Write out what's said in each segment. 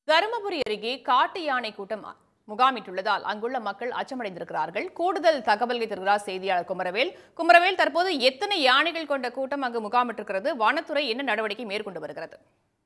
தருமபுரி அருகே காட்டு யானை கூட்டம் முகாமிட்டுள்ளதால் அங்குள்ள மக்கள் அச்சமடைந்திருக்கிறார்கள் கூடுதல் தகவல்களை தருகிறார் செய்தியாளர் குமரவேல் குமரவேல் தற்போது எத்தனை யானைகள் கொண்ட கூட்டம் அங்கு முகாமிட்டிருக்கிறது வனத்துறை என்ன நடவடிக்கை மேற்கொண்டு வருகிறது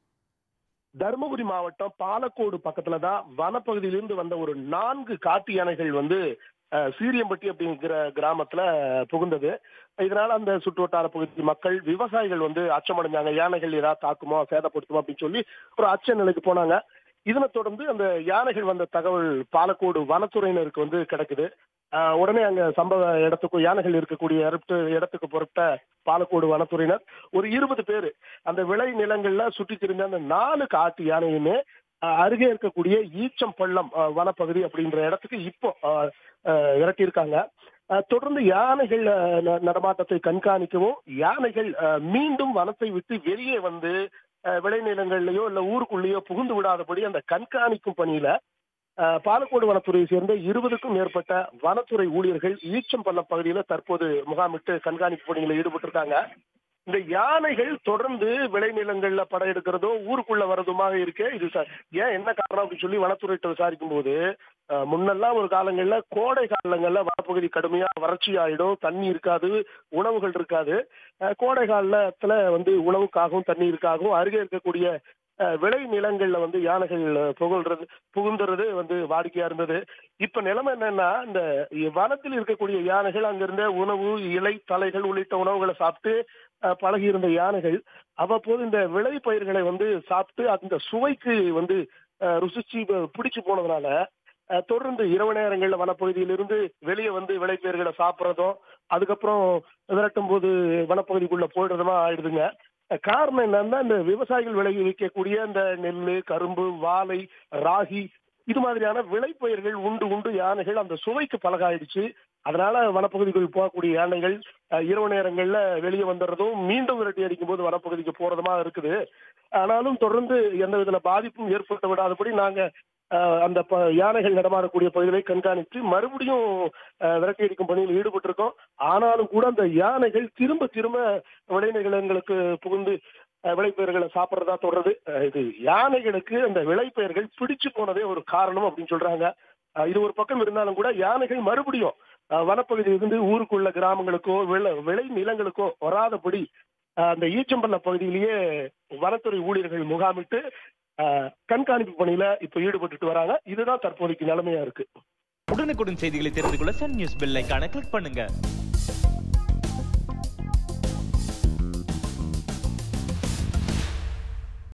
தருமபுரி மாவட்டம் பாலக்கோடு பக்கத்துல தான் வனப்பகுதியிலிருந்து வந்த ஒரு நான்கு காட்டு யானைகள் வந்து அஹ், சீரியம்பட்டி அப்படிங்கிற கிராமத்துல புகுந்தது இதனால அந்த சுற்றுவட்டார பகுதி மக்கள் விவசாயிகள் வந்து அச்சமடைஞ்சாங்க யானைகள் ஏதாவது தாக்குமோ சேதப்படுத்துமோ அப்படின்னு சொல்லி ஒரு அச்ச நிலைக்கு போனாங்க இதனை தொடர்ந்து அந்த யானைகள் வந்த தகவல் பாலக்கோடு வனத்துறையினருக்கு வந்து கிடைக்குது அஹ், உடனே அங்க சம்பவ இடத்துக்கு யானைகள் இருக்கக்கூடிய இடத்து இடத்துக்கு பொறுத்த பாலக்கோடு வனத்துறையினர் ஒரு இருபது பேர் அந்த விளை நிலங்கள்ல சுற்றி திரிந்த அந்த நாலு காட்டு யானையுமே அஹ், அருகே இருக்கக்கூடிய ஈச்சம் பள்ளம் அஹ், வனப்பகுதி அப்படின்ற இடத்துக்கு இப்போ அஹ், அஹ், இறக்கியிருக்காங்க அஹ், தொடர்ந்து யானைகள் அஹ், ந- நடமாட்டத்தை கண்காணிக்கவும் யானைகள் அஹ், மீண்டும் வனத்தை விட்டு வெளியே வந்து அஹ், விளைநிலங்கள்லயோ இல்ல ஊருக்குள்ளேயோ புகுந்து விடாதபடி அந்த கண்காணிக்கும் பணியில அஹ், பாலக்கோடு வனத்துறையை சேர்ந்த இருபதுக்கும் மேற்பட்ட வனத்துறை ஊழியர்கள் ஈச்சம்பள்ளம் பகுதியில தற்போது முகாமிட்டு கண்காணிப்பு பணியில் ஈடுபட்டிருக்காங்க இந்த யானைகள் தொடர்ந்து விளைநிலங்கள்ல படையெடுக்கிறதோ ஊருக்குள்ள வரதுமாக இருக்கு இது ச- ஏன் என்ன காரணம் அப்படின்னு சொல்லி வனத்துறையிட்ட விசாரிக்கும் போது அஹ், முன்னெல்லாம் ஒரு காலங்கள்ல கோடை காலங்கள்ல வனப்பகுதி கடுமையா வறட்சி ஆயிடும் தண்ணி இருக்காது உணவுகள் இருக்காது அஹ், கோடை காலத்துல வந்து உணவுக்காகவும் தண்ணீருக்காகவும் அருகே இருக்கக்கூடிய அஹ், விளை நிலங்கள்ல வந்து யானைகள் புகழ்றது புகுந்துறது வந்து வாடிக்கையா இருந்தது இப்ப நிலைமை என்னன்னா இந்த வனத்தில் இருக்கக்கூடிய யானைகள் அங்கிருந்த உணவு இலை தலைகள் உள்ளிட்ட உணவுகளை சாப்பிட்டு அஹ், பழகி இருந்த யானைகள் அவ்வப்போது இந்த விளை பயிர்களை வந்து சாப்பிட்டு அந்த சுவைக்கு வந்து அஹ், ருசிச்சு ப- பிடிச்சு போனதுனால அஹ், தொடர்ந்து இரவு நேரங்கள்ல வனப்பகுதியிலிருந்து வெளியே வந்து விளைபயிர்களை சாப்பிட்றதும் அதுக்கப்புறம் விரட்டும் போது வனப்பகுதிக்குள்ள போயிடுறதுமா ஆயிடுதுங்க அஹ், காரணம் என்னன்னா இந்த விவசாயிகள் விளைவி வைக்கக்கூடிய இந்த நெல் கரும்பு வாழை ராகி இது மாதிரியான விளைப்பயிர்கள் உண்டு உண்டு யானைகள் அந்த சுவைக்கு பழகாயிடுச்சு அதனால வனப்பகுதிக்குள் போகக்கூடிய யானைகள் அஹ், இரவு நேரங்கள்ல வெளியே வந்துடுறதும் மீண்டும் விரட்டி அடிக்கும் போது வனப்பகுதிக்கு போறதுமா இருக்குது ஆனாலும் தொடர்ந்து எந்த வித பாதிப்பும் ஏற்பட்டு விடாதபடி நாங்க அஹ், அந்த ப- யானைகள் நடமாடக்கூடிய பகுதிகளை கண்காணித்து மறுபடியும் அஹ், விரட்டி அடிக்கும் பணியில் ஈடுபட்டிருக்கோம் ஆனாலும் கூட அந்த யானைகள் திரும்ப திரும்ப விளைநிலங்களுக்கு புகுந்து அஹ், விளைபயிர்களை சாப்பிட்றதா தொடருது அஹ், இது யானைகளுக்கு அந்த விளைபயிர்கள் பிடிச்சு போனதே ஒரு காரணம் அப்படின்னு சொல்றாங்க அஹ், இது ஒரு பக்கம் இருந்தாலும் கூட யானைகள் மறுபடியும் அஹ், வனப்பகுதியிலிருந்து ஊருக்குள்ள கிராமங்களுக்கோ விளை விளை நிலங்களுக்கோ வராதபடி அஹ், அந்த ஈச்சம்பள்ள பகுதியிலேயே வனத்துறை ஊழியர்கள் முகாமிட்டு அஹ், கண்காணிப்பு பணியில இப்ப ஈடுபட்டுட்டு வராங்க இதுதான் தற்போதைக்கு நிலைமையா இருக்கு உடனுக்குடன் செய்திகளை தெரிந்து கொள்ள சன் நியூஸ் பெல் ஐகானை கிளிக் பண்ணுங்க